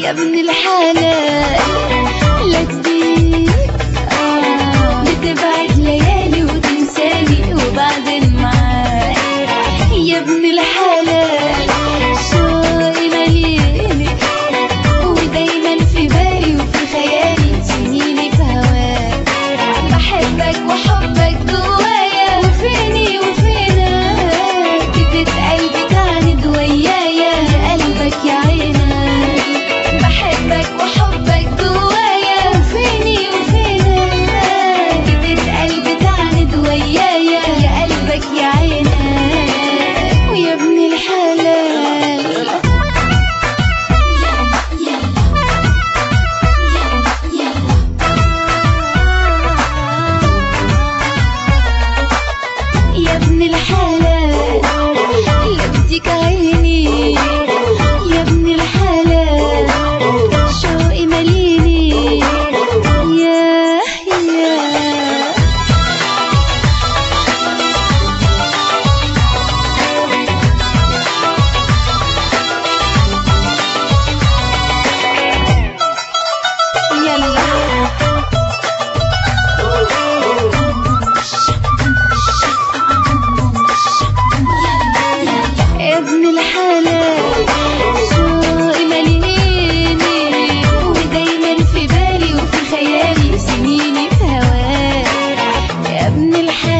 يا ابن الحلال لا تزيد آه بتبعد ليالي وتنساني وبعدين معاك يا ابن الحلال شوقي ملياني ودايما في بالي وفي خيالي سنيني في هواك بحبك وحبك جوايا وفيني وفينك جيت قلبي تعند ويايا يا قلبك يا عينك بحبك وحبك جوايا وفيني وفينك جيت قلبي تعند ويايا يا قلبك يا عينك ويا ابن الحلال يا ابن الحلال لبديك عيني يا ابن الحلال شوقي مليني يا يا يلا يا ابن الحلال شوقي ملياني ودايما في بالي وفي خيالي سنيني في هواك يا ابن الحلال